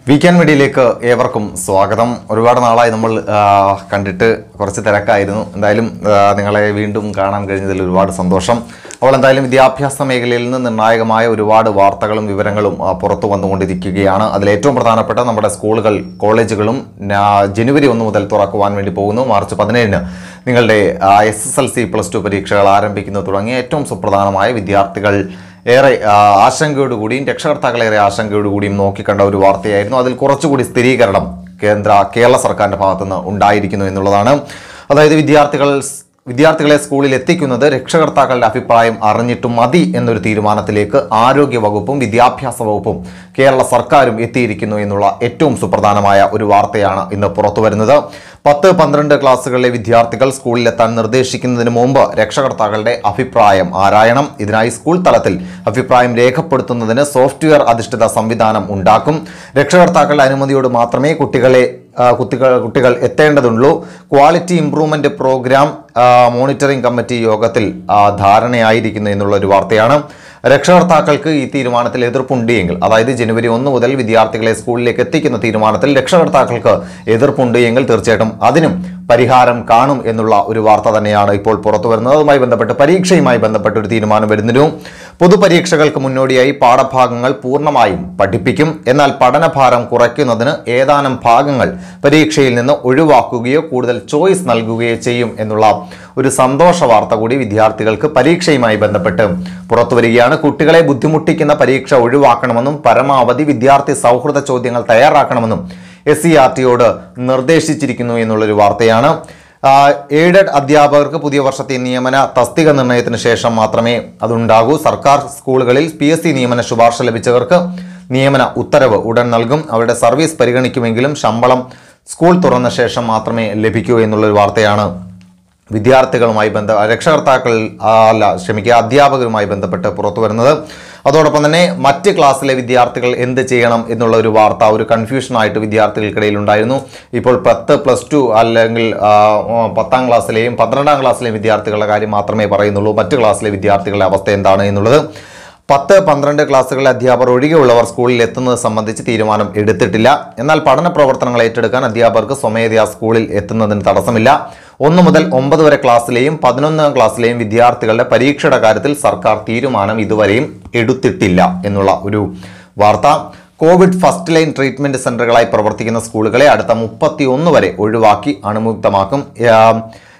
weekend മീഡിയയിലേക്ക് ഏവർക്കും സ്വാഗതം ഒരുപാട് നാളായി നമ്മൾ ആ, കണ്ടിട്ട് കുറച്ച് തിരക്കായിരുന്നു എന്തായാലും ആ, നിങ്ങളെ വീണ്ടും കാണാൻ കഴിഞ്ഞതിൽ ഒരുപാട് സന്തോഷം അപ്പോൾ എന്തായാലും വിദ്യാഭ്യാസ മേഖലയിൽ നിന്ന് നിർണായകമായ ഒരുപാട് വാർത്തകളും വിവരങ്ങളും ആ, പുറത്തു വന്നുകൊണ്ടിരിക്കുകയാണ് അതിൽ ഏറ്റവും പ്രധാനപ്പെട്ട നമ്മുടെ സ്കൂളുകൾ കോളേജുകളും നാ- ജനുവരി ഒന്ന് മുതൽ തുറക്കുവാൻ വേണ്ടി പോകുന്നു മാർച്ച് പതിനേഴിന് നിങ്ങളുടെ S S L C plus two പരീക്ഷകൾ ആരംഭിക്കുന്നു തുടങ്ങിയ ഏറ്റവും സുപ്രധാനമായ വിദ്യാർത്ഥികൾ ഏറെ ആ, ആശങ്കയോടുകൂടിയും രക്ഷകർത്താക്കൾ ഏറെ ആശങ്കയോടുകൂടിയും നോക്കിക്കണ്ട ഒരു വാർത്തയായിരുന്നു അതിൽ കുറച്ചുകൂടി സ്ഥിരീകരണം കേന്ദ്ര കേരള സർക്കാരിന്റെ ഭാഗത്തുനിന്ന് ഉണ്ടായിരിക്കുന്നു എന്നുള്ളതാണ് അതായത് വിദ്യാർത്ഥികൾ വിദ്യാർത്ഥികളെ സ്കൂളിൽ എത്തിക്കുന്നത് രക്ഷകർത്താക്കളുടെ അഭിപ്രായം അറിഞ്ഞിട്ടും മതി എന്നൊരു തീരുമാനത്തിലേക്ക് ആരോഗ്യ വകുപ്പും വിദ്യാഭ്യാസ വകുപ്പും കേരള സർക്കാരും എത്തിയിരിക്കുന്നു എന്നുള്ള ഏറ്റവും സുപ്രധാനമായ ഒരു വാർത്തയാണ് ഇന്ന് പുറത്തു വരുന്നത് പത്ത് പന്ത്രണ്ട് ക്ലാസ്സുകളിലെ വിദ്യാർത്ഥികൾ സ്കൂളിലെത്താൻ നിർദ്ദേശിക്കുന്നതിന് മുമ്പ് രക്ഷകർത്താക്കളുടെ അഭിപ്രായം ആരായണം ഇതിനായി സ്കൂൾ തലത്തിൽ അഭിപ്രായം രേഖപ്പെടുത്തുന്നതിന് സോഫ്റ്റ്വെയർ അധിഷ്ഠിത സംവിധാനം ഉണ്ടാക്കും രക്ഷകർത്താക്കളുടെ അനുമതിയോട് മാത്രമേ കുട്ടികളെ ആ, കുട്ടികൾ കുട്ടികൾ എത്തേണ്ടതുള്ളൂ ക്വാളിറ്റി ഇംപ്രൂവ്മെന്റ് പ്രോഗ്രാം ആ, മോണിറ്ററിംഗ് കമ്മിറ്റി യോഗത്തിൽ ആ, ധാരണയായിരിക്കുന്നു എന്നുള്ള ഒരു വാർത്തയാണ് രക്ഷകർത്താക്കൾക്ക് ഈ തീരുമാനത്തിൽ എതിർപ്പുണ്ട് എങ്കിൽ അതായത് ജനുവരി ഒന്ന് മുതൽ വിദ്യാർത്ഥികളെ സ്കൂളിലേക്ക് എത്തിക്കുന്ന തീരുമാനത്തിൽ രക്ഷകർത്താക്കൾക്ക് എതിർപ്പുണ്ട് എങ്കിൽ തീർച്ചയായിട്ടും അതിനും പരിഹാരം കാണും എന്നുള്ള ഒരു വാർത്ത തന്നെയാണ് ഇപ്പോൾ പുറത്തു വരുന്നത് അതുമായി ബന്ധപ്പെട്ട് പരീക്ഷയുമായി ബന്ധപ്പെട്ട് ഒരു തീരുമാനം വരുന്നതിനു പൊതുപരീക്ഷകൾക്ക് മുന്നോടിയായി പാഠഭാഗങ്ങൾ പൂർണ്ണമായും പഠിപ്പിക്കും എന്നാൽ പഠനഭാരം കുറയ്ക്കുന്നതിന് ഏതാനും ഭാഗങ്ങൾ പരീക്ഷയിൽ നിന്ന് ഒഴിവാക്കുകയോ കൂടുതൽ ചോയ്സ് നൽകുകയോ ചെയ്യും എന്നുള്ള ഒരു സന്തോഷ വാർത്ത കൂടി വിദ്യാർത്ഥികൾക്ക് പരീക്ഷയുമായി ബന്ധപ്പെട്ട് പുറത്തു വരികയാണ് കുട്ടികളെ ബുദ്ധിമുട്ടിക്കുന്ന പരീക്ഷ ഒഴിവാക്കണമെന്നും പരമാവധി വിദ്യാർത്ഥി സൗഹൃദ ചോദ്യങ്ങൾ തയ്യാറാക്കണമെന്നും എസ് സി ആർ ടിയോട് നിർദ്ദേശിച്ചിരിക്കുന്നു എന്നുള്ളൊരു വാർത്തയാണ് ആ, എയ്ഡഡ് അധ്യാപകർക്ക് പുതിയ വർഷത്തെ നിയമന തസ്തിക നിർണയത്തിന് ശേഷം മാത്രമേ അതുണ്ടാകൂ സർക്കാർ സ്കൂളുകളിൽ പി എസ് സി നിയമന ശുപാർശ ലഭിച്ചവർക്ക് നിയമന ഉത്തരവ് ഉടൻ നൽകും അവരുടെ സർവീസ് പരിഗണിക്കുമെങ്കിലും ശമ്പളം സ്കൂൾ തുറന്ന ശേഷം മാത്രമേ ലഭിക്കൂ എന്നുള്ളൊരു വാർത്തയാണ് വിദ്യാർത്ഥികളുമായി ബന്ധ രക്ഷകർത്താക്കൾ ആ, അല്ല ക്ഷമിക്കുക അധ്യാപകരുമായി ബന്ധപ്പെട്ട് പുറത്തു വരുന്നത് അതോടൊപ്പം തന്നെ മറ്റ് ക്ലാസ്സിലെ വിദ്യാർത്ഥികൾ എന്ത് ചെയ്യണം എന്നുള്ള ഒരു വാർത്ത ഒരു കൺഫ്യൂഷനായിട്ട് വിദ്യാർത്ഥികൾക്കിടയിൽ ഉണ്ടായിരുന്നു ഇപ്പോൾ പത്ത് പ്ലസ് ടു അല്ലെങ്കിൽ ആ, ഓ, പത്താം ക്ലാസ്സിലെയും പന്ത്രണ്ടാം ക്ലാസ്സിലെയും വിദ്യാർത്ഥികളുടെ കാര്യം മാത്രമേ പറയുന്നുള്ളൂ മറ്റ് ക്ലാസ്സിലെ വിദ്യാർത്ഥികളുടെ അവസ്ഥ എന്താണ് എന്നുള്ളത് പത്ത് പന്ത്രണ്ട് ക്ലാസ്സുകളിലെ അധ്യാപകർ ഒഴികെയുള്ളവർ സ്കൂളിൽ എത്തുന്നത് സംബന്ധിച്ച് തീരുമാനം എടുത്തിട്ടില്ല എന്നാൽ പഠന പ്രവർത്തനങ്ങൾ ഏറ്റെടുക്കാൻ അധ്യാപകർക്ക് സ്വമേധയാ സ്കൂളിൽ എത്തുന്നതിന് തടസ്സമില്ല ഒന്ന് മുതൽ ഒമ്പത് വരെ ക്ലാസ്സിലെയും പതിനൊന്നാം ക്ലാസ്സിലെയും വിദ്യാർത്ഥികളുടെ പരീക്ഷയുടെ കാര്യത്തിൽ സർക്കാർ തീരുമാനം ഇതുവരെയും എടുത്തിട്ടില്ല എന്നുള്ള ഒരു വാർത്ത കോവിഡ് ഫസ്റ്റ് ലൈൻ ട്രീറ്റ്മെന്റ് സെന്ററുകളായി പ്രവർത്തിക്കുന്ന സ്കൂളുകളെ അടുത്ത മുപ്പത്തി ഒന്ന് വരെ ഒഴിവാക്കി അണുമുക്തമാക്കും ഏം,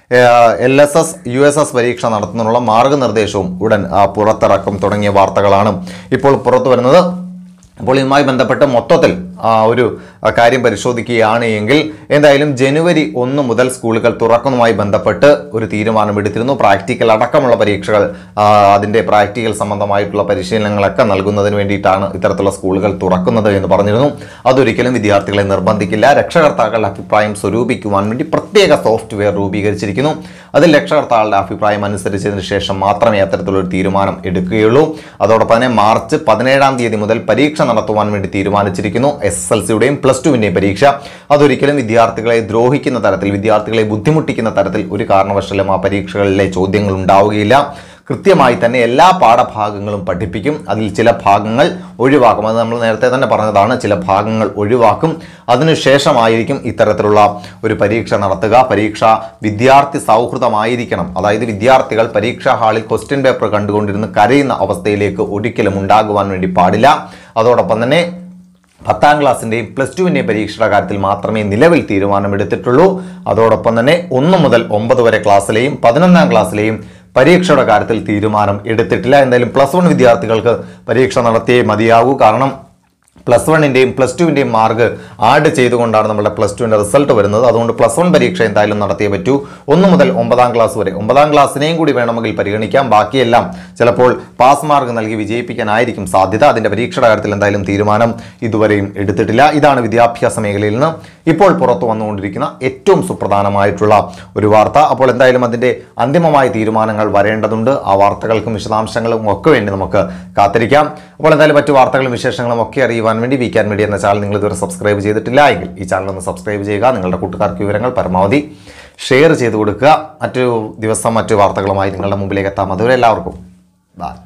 L S S U S S പരീക്ഷ നടത്തുന്നതിനുള്ള മാർഗനിർദ്ദേശവും ഉടൻ ആ, പുറത്തിറക്കും തുടങ്ങിയ വാർത്തകളാണ് ഇപ്പോൾ പുറത്തു വരുന്നത് അപ്പോൾ ഇതുമായി ബന്ധപ്പെട്ട് മൊത്തത്തിൽ ആ, ഒരു ആ, കാര്യം പരിശോധിക്കുകയാണ് എങ്കിൽ എന്തായാലും ജനുവരി ഒന്ന് മുതൽ സ്കൂളുകൾ തുറക്കുന്നതുമായി ബന്ധപ്പെട്ട് ഒരു തീരുമാനമെടുത്തിരുന്നു പ്രാക്ടിക്കൽ അടക്കമുള്ള പരീക്ഷകൾ ആ, അതിൻ്റെ പ്രാക്ടിക്കൽ സംബന്ധമായിട്ടുള്ള പരിശീലനങ്ങളൊക്കെ നൽകുന്നതിന് വേണ്ടിയിട്ടാണ് ഇത്തരത്തിലുള്ള സ്കൂളുകൾ തുറക്കുന്നത് എന്ന് പറഞ്ഞിരുന്നു അതൊരിക്കലും വിദ്യാർത്ഥികളെ നിർബന്ധിക്കില്ല രക്ഷകർത്താക്കളുടെ അഭിപ്രായം സ്വരൂപിക്കുവാൻ വേണ്ടി പ്രത്യേക സോഫ്റ്റ്വെയർ രൂപീകരിച്ചിരിക്കുന്നു അതിൽ രക്ഷകർത്താക്കളുടെ അഭിപ്രായം അനുസരിച്ചതിന് ശേഷം മാത്രമേ അത്തരത്തിലുള്ള ഒരു തീരുമാനം എടുക്കുകയുള്ളൂ അതോടൊപ്പം തന്നെ മാർച്ച് പതിനേഴാം തീയതി മുതൽ പരീക്ഷ നടത്തുവാൻ വേണ്ടി തീരുമാനിച്ചിരിക്കുന്നു എസ് എസ് എൽ സിയുടെയും പ്ലസ് ടുവിൻ്റെയും പരീക്ഷ അതൊരിക്കലും വിദ്യാർത്ഥികളെ ദ്രോഹിക്കുന്ന തരത്തിൽ വിദ്യാർത്ഥികളെ ബുദ്ധിമുട്ടിക്കുന്ന തരത്തിൽ ഒരു കാരണവശാലും ആ പരീക്ഷകളിലെ ചോദ്യങ്ങൾ ഉണ്ടാവുകയില്ല കൃത്യമായി തന്നെ എല്ലാ പാഠഭാഗങ്ങളും പഠിപ്പിക്കും അതിൽ ചില ഭാഗങ്ങൾ ഒഴിവാക്കും അത് നമ്മൾ നേരത്തെ തന്നെ പറഞ്ഞതാണ് ചില ഭാഗങ്ങൾ ഒഴിവാക്കും അതിനുശേഷമായിരിക്കും ഇത്തരത്തിലുള്ള ഒരു പരീക്ഷ നടത്തുക പരീക്ഷ വിദ്യാർത്ഥി സൗഹൃദമായിരിക്കണം അതായത് വിദ്യാർത്ഥികൾ പരീക്ഷാ ഹാളിൽ ക്വസ്റ്റ്യൻ പേപ്പർ കണ്ടുകൊണ്ടിരുന്ന് കരയുന്ന അവസ്ഥയിലേക്ക് ഒരിക്കലും ഉണ്ടാകുവാൻ വേണ്ടി പാടില്ല അതോടൊപ്പം തന്നെ പത്താം ക്ലാസ്സിൻ്റെയും പ്ലസ് ടുവിൻ്റെയും പരീക്ഷയുടെ കാര്യത്തിൽ മാത്രമേ നിലവിൽ തീരുമാനമെടുത്തിട്ടുള്ളൂ അതോടൊപ്പം തന്നെ ഒന്ന് മുതൽ ഒമ്പത് വരെ ക്ലാസ്സിലെയും പതിനൊന്നാം ക്ലാസ്സിലെയും പരീക്ഷയുടെ കാര്യത്തിൽ തീരുമാനം എടുത്തിട്ടില്ല എന്തായാലും പ്ലസ് വൺ വിദ്യാർത്ഥികൾക്ക് പരീക്ഷ നടത്തിയേ മതിയാകൂ കാരണം പ്ലസ് വണ്ണിൻ്റെയും പ്ലസ് ടുവിൻ്റെയും മാർക്ക് ആഡ് ചെയ്തുകൊണ്ടാണ് നമ്മുടെ പ്ലസ് ടുവിൻ്റെ റിസൾട്ട് വരുന്നത് അതുകൊണ്ട് പ്ലസ് വൺ പരീക്ഷ എന്തായാലും നടത്തിയേ പറ്റൂ ഒന്ന് മുതൽ ഒമ്പതാം ക്ലാസ് വരെ ഒമ്പതാം ക്ലാസ്സിനെയും കൂടി വേണമെങ്കിൽ പരിഗണിക്കാം ബാക്കിയെല്ലാം ചിലപ്പോൾ പാസ് മാർക്ക് നൽകി വിജയിപ്പിക്കാനായിരിക്കും സാധ്യത അതിൻ്റെ പരീക്ഷയുടെ കാര്യത്തിൽ എന്തായാലും തീരുമാനം ഇതുവരെയും എടുത്തിട്ടില്ല ഇതാണ് വിദ്യാഭ്യാസ മേഖലയിൽ നിന്ന് ഇപ്പോൾ പുറത്തു വന്നുകൊണ്ടിരിക്കുന്ന ഏറ്റവും സുപ്രധാനമായിട്ടുള്ള ഒരു വാർത്ത അപ്പോൾ എന്തായാലും അതിൻ്റെ അന്തിമമായ തീരുമാനങ്ങൾ വരേണ്ടതുണ്ട് ആ വാർത്തകൾക്കും വിശദാംശങ്ങളും ഒക്കെ വേണ്ടി നമുക്ക് കാത്തിരിക്കാം അപ്പോൾ എന്തായാലും മറ്റു വാർത്തകളും വിശേഷങ്ങളും ഒക്കെ അറിയുവാൻ വേണ്ടി വീക്കാൻ മീഡിയ എന്ന ചാനൽ നിങ്ങൾ ഇതുവരെ സബ്സ്ക്രൈബ് ചെയ്തിട്ടില്ല എങ്കിൽ ഈ ചാനൽ ഒന്ന് സബ്സ്ക്രൈബ് ചെയ്യുക നിങ്ങളുടെ കൂട്ടുകാർക്ക് വിവരങ്ങൾ പരമാവധി ഷെയർ ചെയ്ത് കൊടുക്കുക മറ്റൊരു ദിവസം മറ്റു വാർത്തകളുമായി നിങ്ങളുടെ മുമ്പിലേക്ക് എത്താം അതുവരെ എല്ലാവർക്കും ബൈ